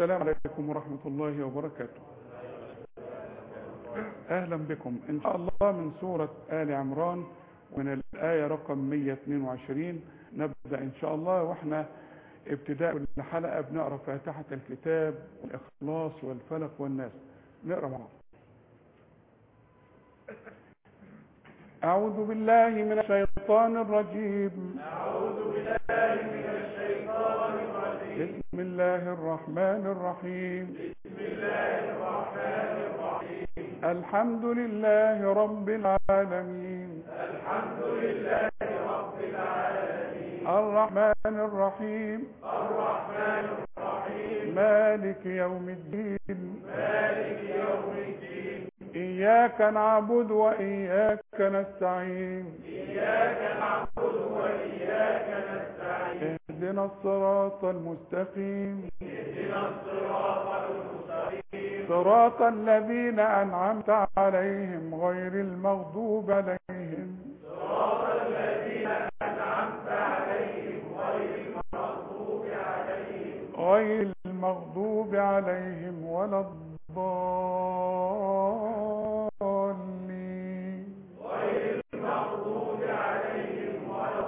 السلام عليكم ورحمة الله وبركاته أهلا بكم إن شاء الله من سورة آل عمران ومن الآية رقم 122 نبدأ إن شاء الله وإحنا ابتداء كل حلقة بنقرأ فاتحة الكتاب والإخلاص والفلق والناس نقرأ مع بعض أعوذ بالله من الشيطان الرجيم أعوذ بالله من الشيطان الرجيم بسم الله الرحمن الرحيم بسم الله الرحمن الرحيم الحمد لله رب العالمين الحمد لله رب العالمين الرحمن الرحيم الرحمن الرحيم مالك يوم الدين مالك يوم الدين إياك نعبد وإياك نستعين إياك نعبد وإياك نستعين اهدنا الصراط المستقيم اهدنا الصراط المستقيم صراط الذين أنعمت عليهم غير المغضوب عليهم صراط الذين أنعمت عليهم غير المغضوب عليهم غير المغضوب عليهم ولا الضالين غير المغضوب عليهم ولا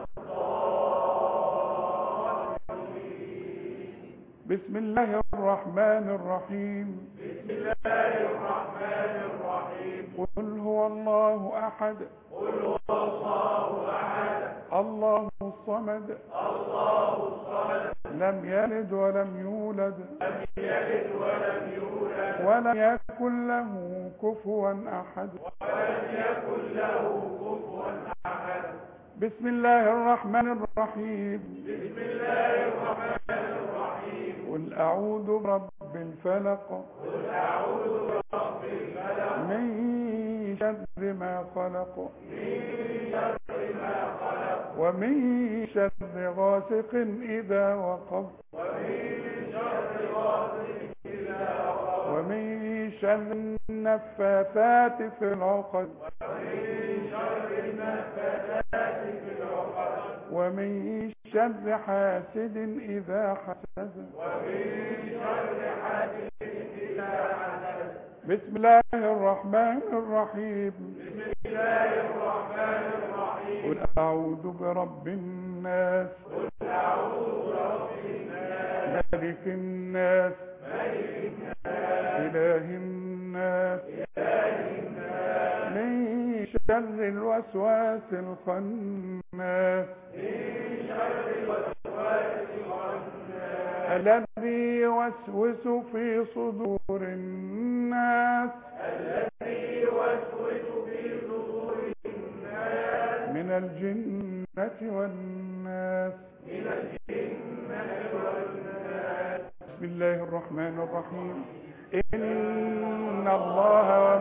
بسم الله الرحمن الرحيم بسم الله الرحمن الرحيم قل هو الله أحد قل هو الله أحد الله الصمد الله الصمد لم يلد ولم يولد لم يلد ولم يولد ولم يكن له كفوا أحد ولم يكن له كفوا أحد بسم الله الرحمن الرحيم بسم الله الرحمن الرحيم قل أعوذ برب الفلق قل أعوذ برب الفلق من شر ما خلق من شر ما خلق ومن شر غاسق إذا وقب ومن شر غاسق إذا وقب ومن شر النفاثات في العقد ومن شر النفاثات في العقد ومن شر حاسد إذا حسد ومن شر حاسد إذا حسد بسم الله الرحمن الرحيم بسم الله الرحمن الرحيم قل أعوذ برب الناس قل أعوذ برب الناس ملك الناس ملك الناس إله الناس إله الناس من شر الوسواس الخناس من شر الوسواس الخناس الذي يوسوس في صدور الناس الذي يوسوس في صدور الناس من الجنة والناس من الجنة والناس بسم الله الرحمن الرحيم إن الله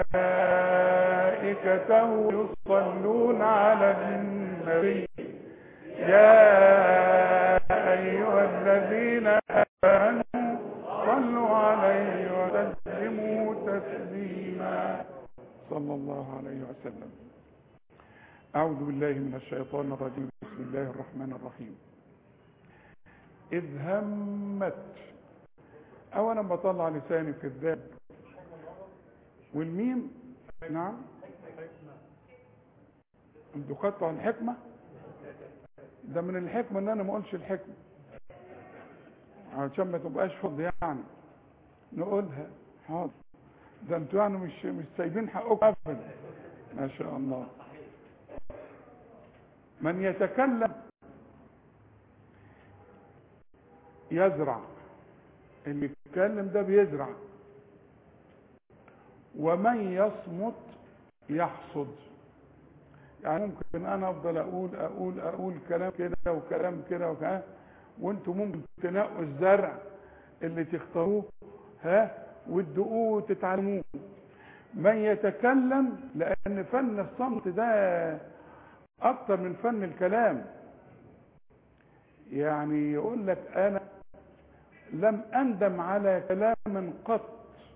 وملائكته يصلون على النبي يا أيها الذين آمنوا صلوا عليه وسلموا تسليما صلى الله عليه وسلم أعوذ بالله من الشيطان الرجيم بسم الله الرحمن الرحيم إذ همت أولا بطلع لساني في الذات والميم نعم انتوا خدتوا عن الحكمة ده من الحكمة ان انا ما اقولش الحكمة عشان ما تبقاش فض يعني نقولها حاضر ده انتوا يعني مش مش سايبين حقكم ابدا ما شاء الله من يتكلم يزرع اللي يتكلم ده بيزرع ومن يصمت يحصد يعني ممكن انا افضل اقول اقول اقول كلام كده وكلام كده وكلام وانتوا ممكن تنقوا الزرع اللي تختاروه ها وتدقوه وتتعلموه من يتكلم لان فن الصمت ده اكتر من فن الكلام يعني يقول لك انا لم اندم على كلام قط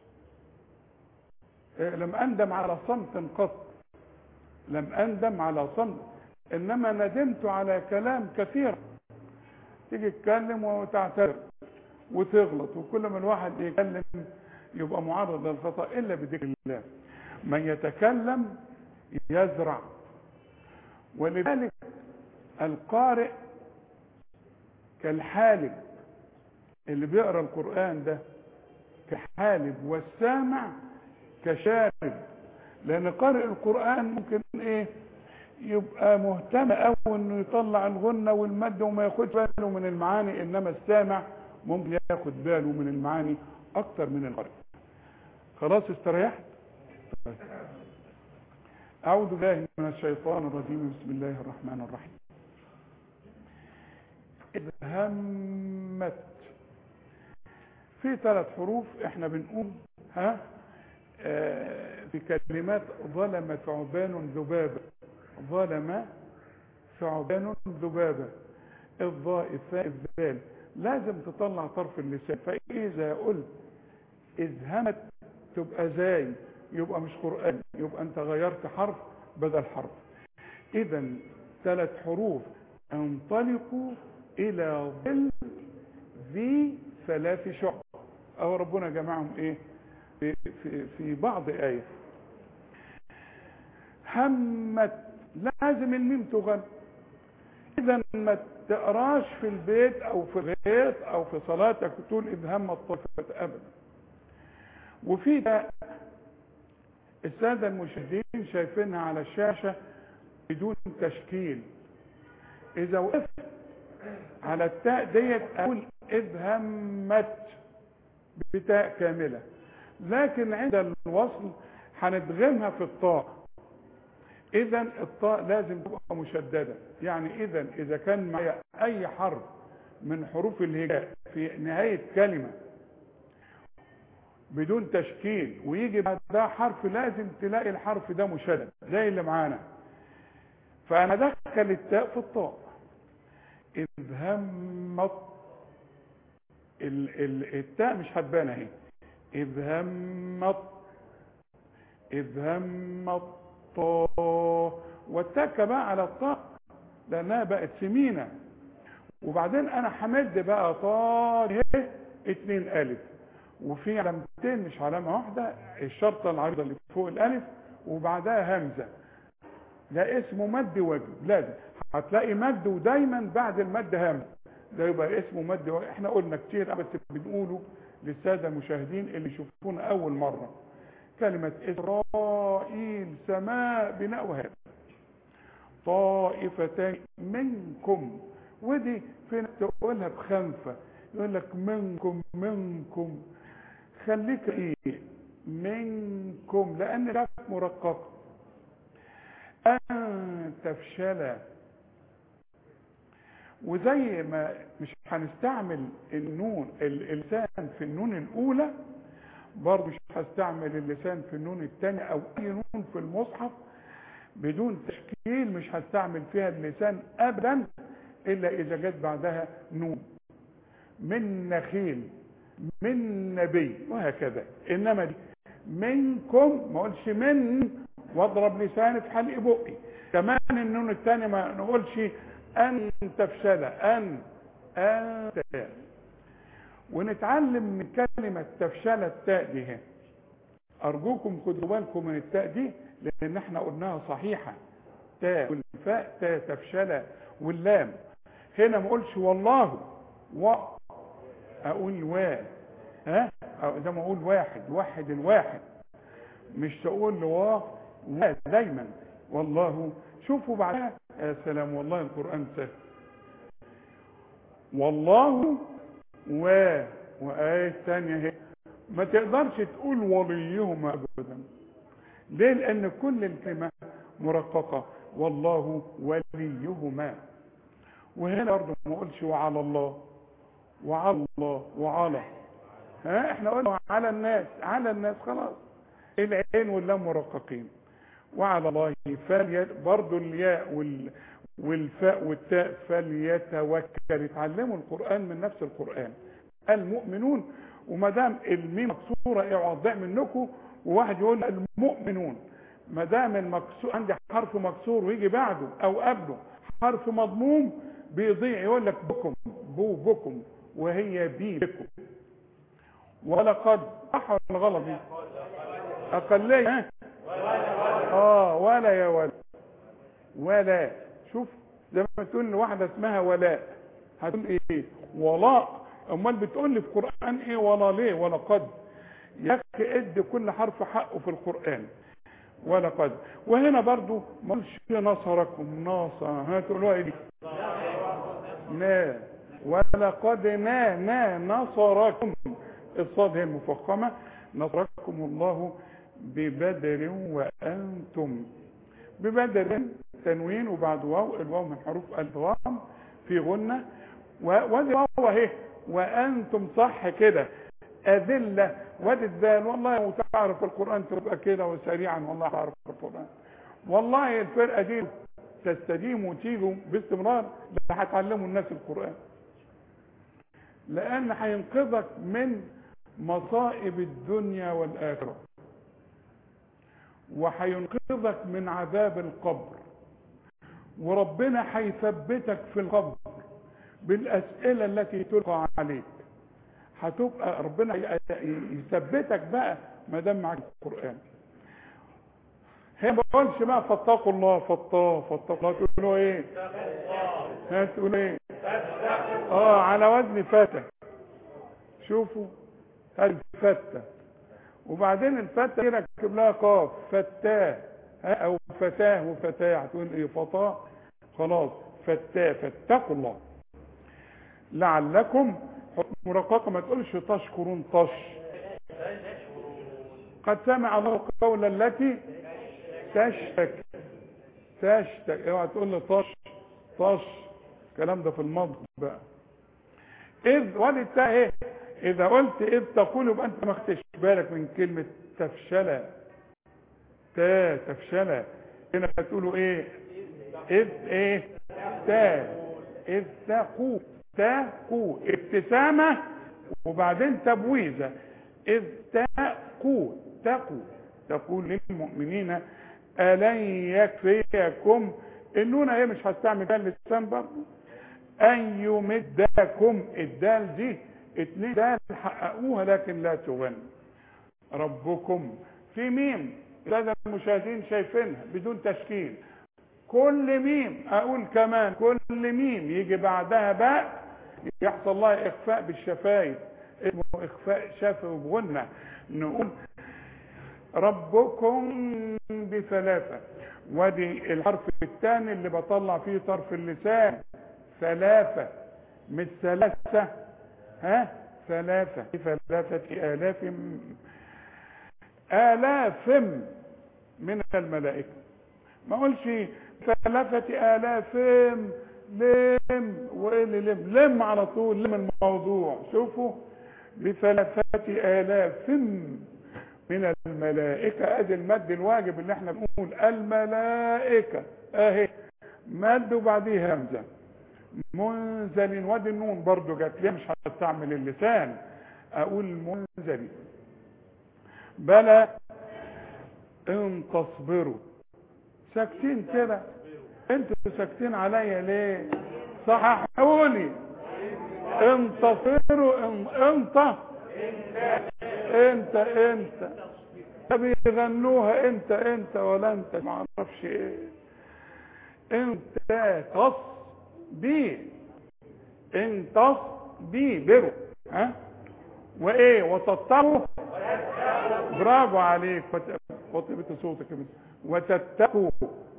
إيه، لم اندم على صمت قط لم اندم على صمت انما ندمت على كلام كثير تيجي تتكلم وتعتذر وتغلط وكل ما الواحد يتكلم يبقى معرض للخطأ إلا بذكر الله من يتكلم يزرع ولذلك القارئ كالحالب اللي بيقرا القرآن ده كحالب والسامع كشارب لأن قارئ القرآن ممكن إيه يبقى مهتم قوي انه يطلع الغنة والمد وما ياخدش باله من المعاني انما السامع ممكن ياخد باله من المعاني اكتر من القارئ خلاص استريحت طيب. اعوذ بالله من الشيطان الرجيم بسم الله الرحمن الرحيم اذ همت في ثلاث حروف احنا بنقول ها آه في كلمات ظلم ثعبان ذبابه ظلم ثعبان ذبابة الضاء الثاء الذال لازم تطلع طرف اللسان فإذا قلت إذ همت تبقى زاي يبقى مش قرآن يبقى أنت غيرت حرف بدل حرف إذا ثلاث حروف انطلقوا إلى ظل ذي ثلاث شعب أو ربنا جمعهم إيه في, في, في بعض آية همت لازم الميم تغن اذا ما تقراش في البيت او في الغيط او في صلاتك تقول اذ هم الطائفة ابدا وفي ده السادة المشاهدين شايفينها على الشاشة بدون تشكيل اذا وقفت على التاء ديت اقول اذ همت بتاء كاملة لكن عند الوصل هندغمها في الطاء اذا الطاء لازم تبقى مشدده يعني اذا اذا كان معايا اي حرف من حروف الهجاء في نهايه كلمه بدون تشكيل ويجي بعدها حرف لازم تلاقي الحرف ده مشدد زي اللي معانا فانا ادخل التاء في الطاء اذ همت ال ال التاء مش هتبان اهي اذ همت اذ همت طاء والتكه بقى على الطاء لانها بقت سمينه وبعدين انا حمد بقى طاء اتنين الف وفي علامتين مش علامه واحده الشرطه العريضه اللي فوق الالف وبعدها همزه ده اسمه مد واجب لازم هتلاقي مد ودايما بعد المد همزه ده يبقى اسمه مد واجب احنا قلنا كتير بس بنقوله للساده المشاهدين اللي يشوفونا اول مره كلمة إسرائيل سماء بناء هذا طائفتان منكم ودي فين تقولها بخنفة يقول لك منكم منكم خليك ايه منكم لان ده مرقق ان تفشل وزي ما مش هنستعمل النون اللسان في النون الاولى برضه مش هستعمل اللسان في النون الثاني او اي نون في المصحف بدون تشكيل مش هستعمل فيها اللسان ابدا الا اذا جت بعدها نون من نخيل من نبي وهكذا انما دي منكم ما اقولش من واضرب لساني في حلق بقي كمان النون الثاني ما نقولش ان تفشل ان انت ونتعلم من كلمة تفشل التاء دي هنا ارجوكم خدوا بالكم من التاء دي لان احنا قلناها صحيحة تاء والفاء تاء تفشل واللام هنا ما اقولش والله و اقول وا ها أو زي ما اقول واحد واحد الواحد مش تقول وا وا دايما والله شوفوا بعدها يا سلام والله القرآن سهل والله و وآية ثانية هي ما تقدرش تقول وليهما أبدا ليه لأن كل الكلمة مرققة والله وليهما وهنا برضه ما اقولش وعلى الله وعلى الله وعلى ها احنا قلنا على الناس على الناس خلاص العين واللام مرققين وعلى الله فلي برضه الياء وال والفاء والتاء فليتوكل اتعلموا القرآن من نفس القرآن المؤمنون وما دام الميم مكسوره اوعى تضيع منكم وواحد يقول المؤمنون ما دام المكسور عندي حرف مكسور ويجي بعده او قبله حرف مضموم بيضيع يقول لك بكم بو بكم وهي بي بكم ولقد صح ولا غلط دي اقليه ها اه ولا يا ولا ولا شوف زي ما تقول لواحده اسمها ولاء هتقول ايه ولاء امال بتقول لي في القران ايه ولا ليه ولا قد يا اخي ادي كل حرف حقه في القران ولقد وهنا برضو ما قالش نصركم ناصر هتقولوا ايه دي نا ولقد نا نا نصركم الصاد هي المفخمه نصركم الله ببدر وانتم ببدر تنوين وبعد واو الواو من حروف الادغام في غنه وادي واو اهي وانتم صح كده أذلة وادي الذال والله وتعرف القرآن تبقى كده وسريعا والله تعرف القرآن والله الفرقة دي تستديم وتيجوا باستمرار لا هتعلموا الناس القرآن لأن هينقذك من مصائب الدنيا والآخرة وهينقذك من عذاب القبر وربنا هيثبتك في القبر بالأسئلة التي تلقى عليك هتبقى ربنا يثبتك بقى ما دام معاك القران هي ما بقولش بقى فاتقوا الله فطاه فاتقوا الله تقولوا ايه هتقولوا ايه اه على وزن فتى شوفوا الفتة وبعدين الفتة دي ركب لها قاف فتاه او فتاه وفتاه هتقول ايه فطاه خلاص فتاه فاتقوا الله لعلكم مرققة ما تقولش تشكرون طش قد سمع الله قول التي تشتك تشتك اوعى تقول لي طش طش الكلام ده في الماضي بقى اذ ولدت ايه اذا قلت اذ تقول يبقى انت ما خدتش بالك من كلمه تفشله تا تفشله هنا تقولوا ايه اذ ايه تا اذ تقوا تقوا ابتسامة وبعدين تبويزة إذ تقوا تقوا تقول للمؤمنين ألن يكفيكم النون هي مش هستعمل ده اللسان برضه أن يمدكم الدال دي اتنين دال حققوها لكن لا تغني ربكم في ميم لدى المشاهدين شايفينها بدون تشكيل كل ميم اقول كمان كل ميم يجي بعدها باء يحصل لها اخفاء بالشفايف اسمه اخفاء شفوي بغنى نقول ربكم بثلاثة ودي الحرف الثاني اللي بطلع فيه طرف اللسان ثلاثة مش ثلاثة ها ثلاثة ثلاثة آلاف آلاف من الملائكة ما اقولش ثلاثة آلاف لم وايه اللي لم لم على طول لم الموضوع شوفوا بثلاثة آلاف من الملائكة ادي المد الواجب اللي احنا بنقول الملائكة اهي مد وبعديه همزة منزل وادي النون برضو جات لي مش هستعمل اللسان اقول منزل بلى ان تصبروا ساكتين كده انتوا ساكتين عليا ليه صححولي انتصروا ان انت انت انت بيغنوها انت انت ولا انت ما اعرفش ايه انت تص بي انتص بي برو ها وايه وتتقوا برافو عليك وطيبة صوتك وتتقوا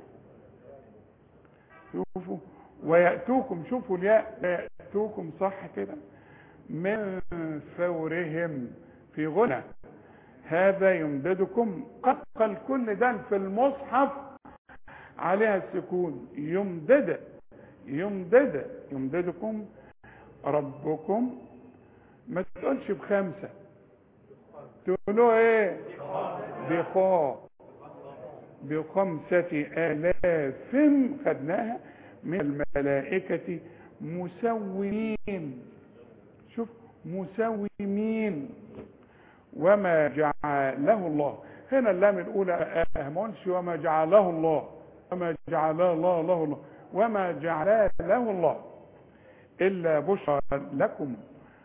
شوفوا ويأتوكم شوفوا الياء يأتوكم صح كده من فورهم في غنى هذا يمددكم قد كل ده في المصحف عليها السكون يمدد يمدد يمددكم ربكم ما تقولش بخمسة تقولوا ايه بخاء بخمسة آلاف خدناها من الملائكة مسومين شوف مسومين وما جعله الله هنا اللام الأولى أهمونش وما جعله الله وما جعله الله له الله وما جعله له الله إلا بشرى لكم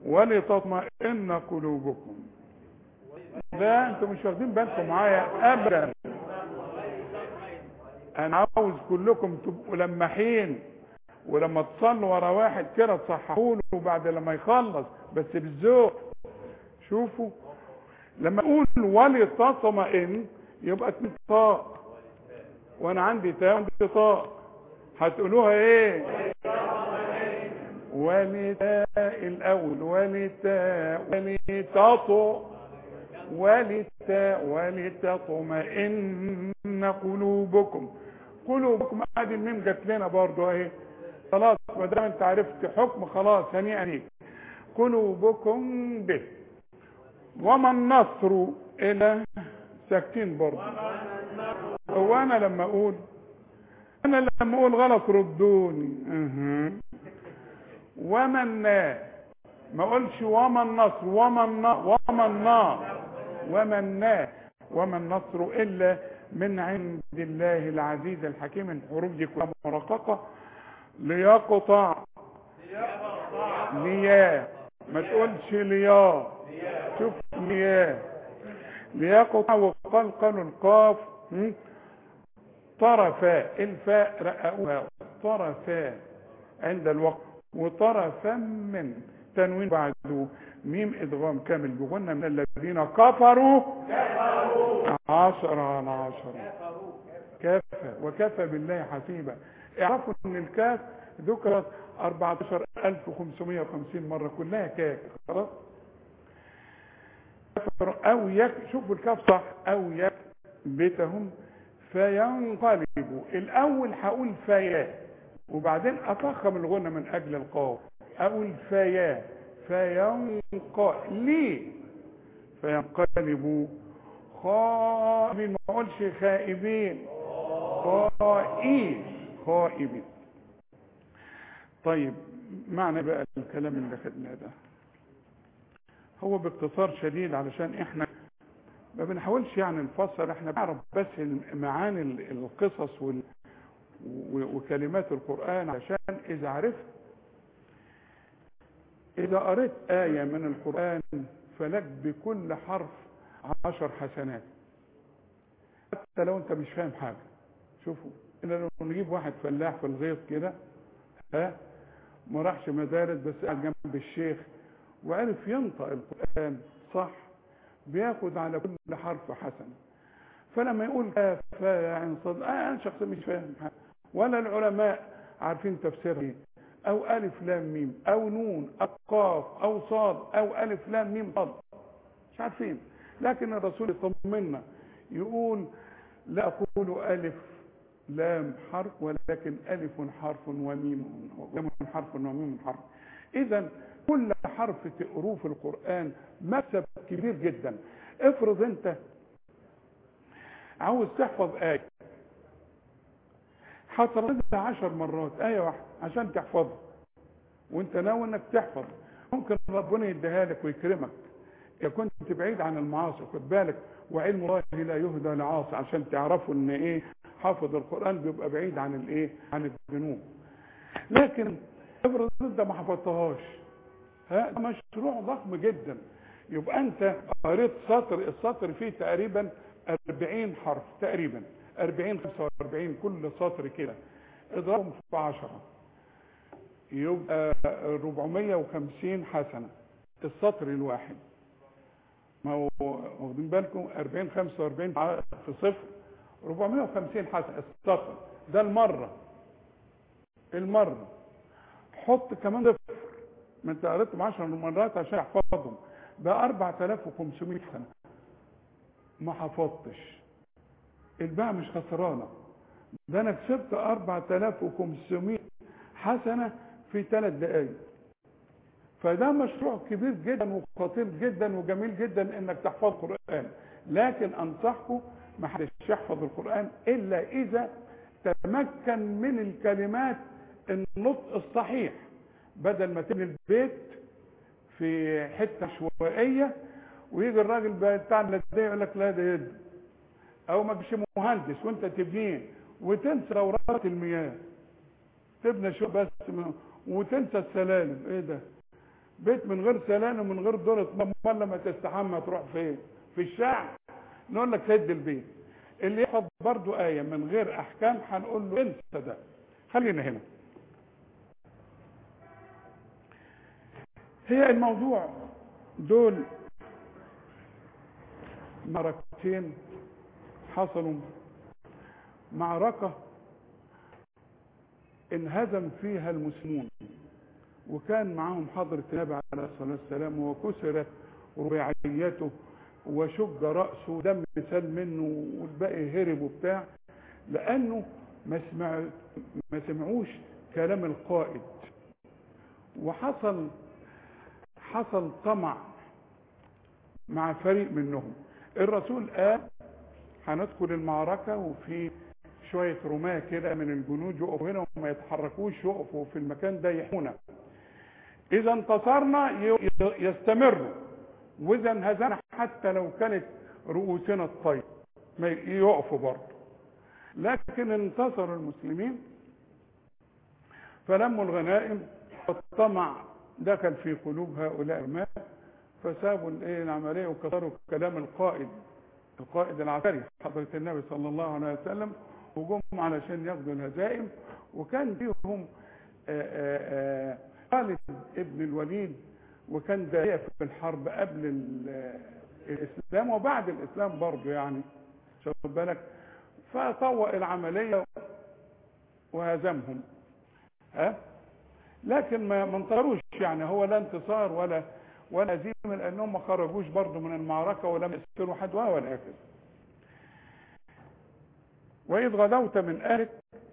ولتطمئن قلوبكم لا انتوا مش واخدين بالكم معايا ابدا انا عاوز كلكم تبقوا لماحين ولما تصلوا ورا واحد كده تصححوا له بعد لما يخلص بس بالذوق شوفوا لما اقول ولتطمئن يبقى اتنين طاء وانا عندي تاء وعندي طاء هتقولوها ايه ولتاء الاول ولتاء ولتطو ولتاء ولتطمئن قلوبكم قلوبكم ادي الميم جت لنا برضه اهي خلاص ما دام انت عرفت حكم خلاص هنيئا ليك قلوبكم به وما النصر الا ساكتين برضه هو انا لما اقول انا لما اقول غلط ردوني أه. وما الناس ما اقولش وما النصر وما النار وما النار وما الناس وما النصر الا من عند الله العزيز الحكيم الحروف دي كلها مرققه ليقطع ليا ما تقولش ليا شوف ليا ليقطع وقلقل القاف طرفا الفاء رققوها طرفا عند الوقت وطرفا من تنوين بعده ميم ادغام كامل بغنى من الذين كفروا عشرة على عشرة كفى وكفى بالله حسيبا اعرفوا ان الكاف ذكرت 14550 مرة كلها كاف خلاص او يك شوفوا الكاف صح او يك بيتهم فينقلبوا الاول هقول فيا وبعدين افخم الغنى من اجل القاف اقول فيا فينقلي فينقلبوا خائبين ما اقولش خائبين خائين خائبين طيب معنى بقى الكلام اللي خدناه ده هو باختصار شديد علشان احنا ما بنحاولش يعني نفسر احنا بنعرف بس معاني القصص وال... وكلمات القرآن عشان اذا عرفت اذا قريت آية من القرآن فلك بكل حرف عشر حسنات حتى لو انت مش فاهم حاجة شوفوا إلا لو نجيب واحد فلاح في الغيط كده ها ما راحش مدارس بس قاعد جنب الشيخ وعرف ينطق القرآن صح بياخد على كل حرف حسنة فلما يقول كاف يعني صد آه انا شخصيا مش فاهم حاجة ولا العلماء عارفين تفسيرها ايه او الف لام ميم او نون او قاف او صاد او الف لام ميم صاد مش عارفين لكن الرسول يطمنا يقول لا اقول الف لام حرف ولكن الف حرف وميم لام حرف وميم حرف اذا كل حرف تقروه في القران مكسب كبير جدا افرض انت عاوز تحفظ ايه هترددها عشر مرات ايه واحده عشان تحفظها وانت ناوي انك تحفظ ممكن ربنا يديها لك ويكرمك اذا كنت بعيد عن المعاصي خد بالك وعلم الله لا يهدى لعاصي عشان تعرفوا ان ايه حافظ القران بيبقى بعيد عن الايه عن الذنوب لكن افرض انت ما حفظتهاش ها ده مشروع ضخم جدا يبقى انت قريت سطر السطر فيه تقريبا 40 حرف تقريبا 40 45 كل سطر كده اضربهم في 10 يبقى 450 حسنه السطر الواحد ما هو واخدين بالكم 40 45 في صفر 450 حسنه السطر ده المره المره حط كمان صفر ما انت قريتهم 10 مرات عشان احفظهم ده 4500 سنه ما حفظتش الباقي مش خسرانه ده انا كسبت 4500 حسنه في ثلاث دقائق فده مشروع كبير جدا وخطير جدا وجميل جدا انك تحفظ القران لكن انصحكم ما حدش يحفظ القران الا اذا تمكن من الكلمات النطق الصحيح بدل ما تبني البيت في حته عشوائيه ويجي الراجل بتاع الذي يقول لك لا ده يد او ما بش مهندس وانت تبنيه وتنسى دورات المياه تبنى شو بس وتنسى السلالم ايه ده بيت من غير سلام ومن غير دورة امال لما تستحمى تروح فين في الشعب نقول لك هد البيت اللي يحفظ برضو آية من غير أحكام هنقول له انسى ده خلينا هنا هي الموضوع دول معركتين حصلوا معركة انهزم فيها المسلمون وكان معهم حضرة النبي عليه الصلاة والسلام وكسرت رباعيته وشج رأسه ودم سال منه والباقي هرب وبتاع لأنه ما سمع ما سمعوش كلام القائد وحصل حصل طمع مع فريق منهم الرسول قال هندخل المعركة وفي شوية رماة كده من الجنود يقفوا هنا وما يتحركوش يقفوا في المكان ده يحمونا إذا انتصرنا يستمروا وإذا انهزمنا حتى لو كانت رؤوسنا الطير ما يقفوا برضه لكن انتصر المسلمين فلموا الغنائم والطمع دخل في قلوب هؤلاء الماء فسابوا الايه العمليه وكسروا كلام القائد القائد العسكري حضره النبي صلى الله عليه وسلم وجم علشان ياخدوا الهزائم وكان فيهم خالد ابن الوليد وكان داعية في الحرب قبل الاسلام وبعد الاسلام برضه يعني شوف بالك فطوق العمليه وهزمهم ها لكن ما انتصروش يعني هو لا انتصار ولا ولا هزيمه لانهم ما خرجوش برضه من المعركه ولم يسروا حد ولا هكذا واذ غدوت من اهلك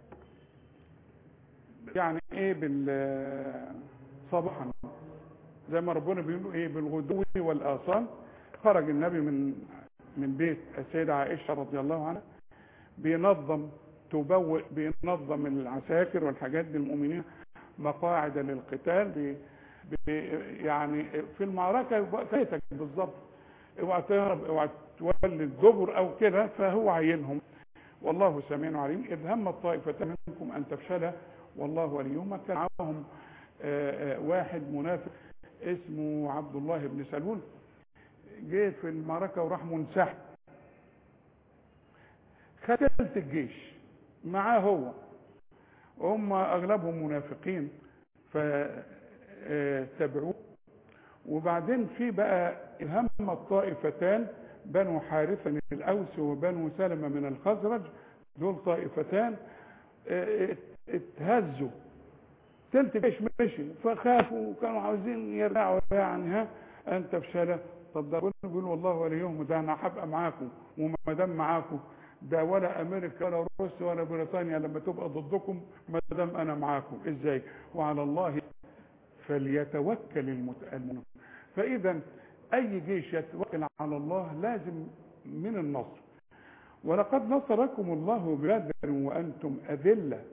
يعني ايه بال صباحا زي ما ربنا بيقول ايه بالغدو والاصال خرج النبي من من بيت السيده عائشه رضي الله عنها بينظم تبوء بينظم العساكر والحاجات دي المؤمنين مقاعد للقتال بي بي يعني في المعركه يبقى فاتك بالظبط اوعى تهرب اوعى تولي الدبر او كده فهو عينهم والله سميع عليم اذ هم الطائفه منكم ان تفشل والله وليهما كان معاهم واحد منافق اسمه عبد الله بن سلول جيت في المعركه وراح منسحب خدت الجيش معاه هو هم اغلبهم منافقين فتبعوه وبعدين في بقى هم الطائفتان بنو حارثة الاوس وبنو سلمة من الخزرج دول طائفتان اتهزوا تلت جيش مشي فخافوا وكانوا عاوزين يرجعوا يعني ها انت بشلة طب ده بيقول والله وليهم ده انا هبقى معاكم وما دام معاكم ده ولا امريكا ولا روسيا ولا بريطانيا لما تبقى ضدكم ما دام انا معاكم ازاي وعلى الله فليتوكل المؤمنون فاذا اي جيش يتوكل على الله لازم من النصر ولقد نصركم الله ببدر وانتم اذله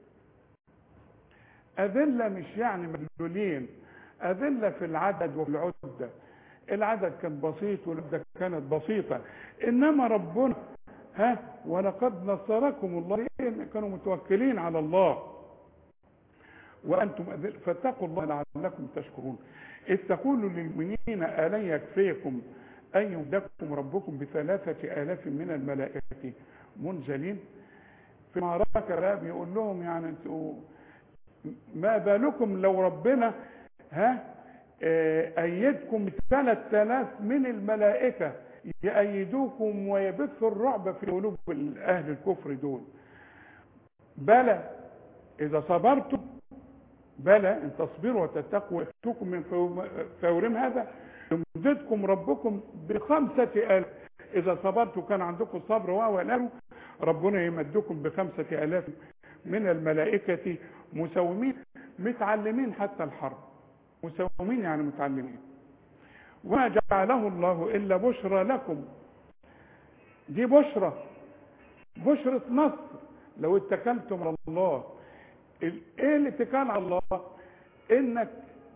اذله مش يعني مذلولين اذله في العدد وفي العده العدد كان بسيط والعده كانت بسيطه انما ربنا ها ولقد نصركم الله كانوا متوكلين على الله وانتم أذل فاتقوا الله لعلكم تشكرون اذ تقولوا للمؤمنين الن يكفيكم ان يمدكم ربكم بثلاثه الاف من الملائكه منزلين في معركه لا بيقول لهم يعني انتوا ما بالكم لو ربنا ها ايدكم بثلاث الاف من الملائكه يأيدوكم ويبثوا الرعب في قلوب اهل الكفر دول بلى اذا صبرتم بلى ان تصبروا وتتقوا ويأتوكم من فورهم هذا يمددكم ربكم بخمسة آلاف إذا صبرتوا كان عندكم صبر وأولانه ربنا يمدكم بخمسة آلاف من الملائكة مسومين متعلمين حتى الحرب مسومين يعني متعلمين وما جعله الله إلا بشرى لكم دي بشرى بشرة نصر لو اتكلتم على الله ايه الاتكال على الله انك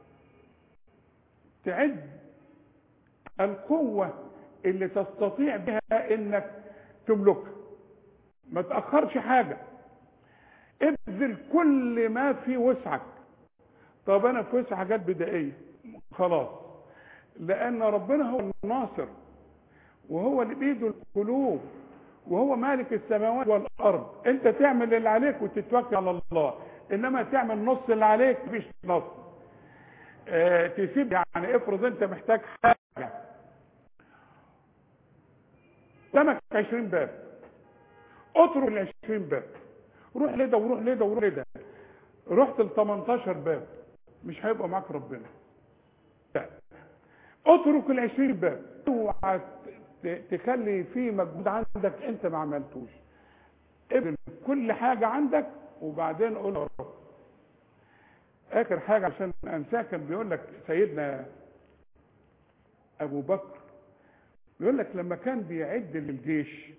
تعد القوة اللي تستطيع بها انك تملكها ما تأخرش حاجة ابذل كل ما في وسعك طب انا في وسع حاجات بدائية خلاص لان ربنا هو الناصر وهو اللي بايده القلوب وهو مالك السماوات والارض انت تعمل اللي عليك وتتوكل على الله انما تعمل نص اللي عليك مفيش نص اه تسيب يعني افرض انت محتاج حاجه قدامك 20 باب اترك ال 20 باب روح لده وروح لده وروح لده رحت ل 18 باب مش هيبقى معاك ربنا لا اترك ال 20 باب اوعى تخلي في مجهود عندك انت ما عملتوش ابن كل حاجة عندك وبعدين قول يا رب اخر حاجة عشان انساه كان بيقول لك سيدنا ابو بكر بيقول لك لما كان بيعد للجيش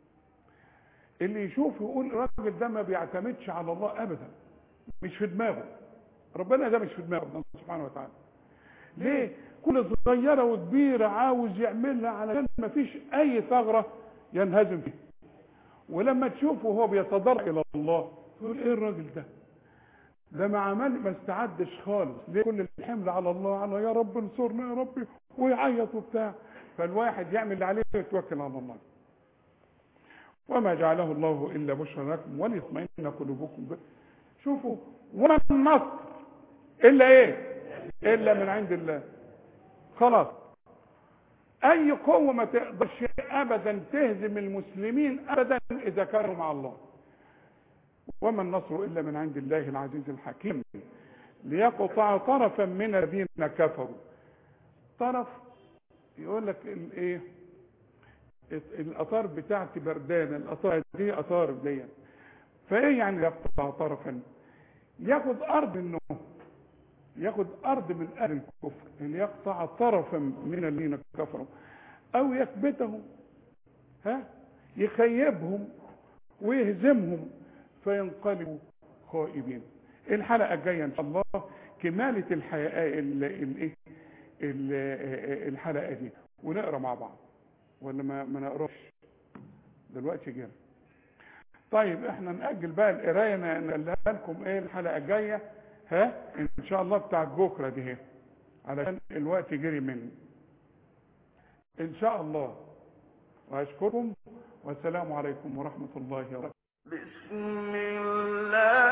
اللي يشوف يقول الراجل ده ما بيعتمدش على الله ابدا مش في دماغه ربنا ده مش في دماغه ربنا سبحانه وتعالى ليه كل صغيره وكبيره عاوز يعملها علشان ما فيش اي ثغره ينهزم فيها ولما تشوفه وهو بيتضرع الى الله تقول ايه الراجل ده ده ما عمل ما استعدش خالص ليه كل الحمل على الله على يا رب انصرنا يا ربي ويعيط وبتاع فالواحد يعمل اللي عليه ويتوكل على الله وما جعله الله الا بشرى لكم وليطمئن قلوبكم به شوفوا وما النصر الا ايه الا من عند الله خلاص اي قوه ما تقدرش ابدا تهزم المسلمين ابدا اذا كانوا مع الله وما النصر الا من عند الله العزيز الحكيم ليقطع طرفا من الذين كفروا طرف يقول لك الايه الاطار بتاعتي بردانه الاطار دي اطار دي فايه يعني يقطع طرفا ياخد ارض منه ياخد ارض من اهل الكفر اللي يقطع طرفا من الذين كفروا او يكبتهم ها يخيبهم ويهزمهم فينقلبوا خائبين الحلقه الجايه ان شاء الله كماله الحياه الايه الحلقه دي ونقرا مع بعض ولا ما ما نقراش دلوقتي جاي طيب احنا نأجل بقى القرايه نقولها لكم ايه الحلقه الجايه ها ان شاء الله بتاع بكره دي هي علشان الوقت جري مني ان شاء الله واشكركم والسلام عليكم ورحمه الله وبركاته بسم الله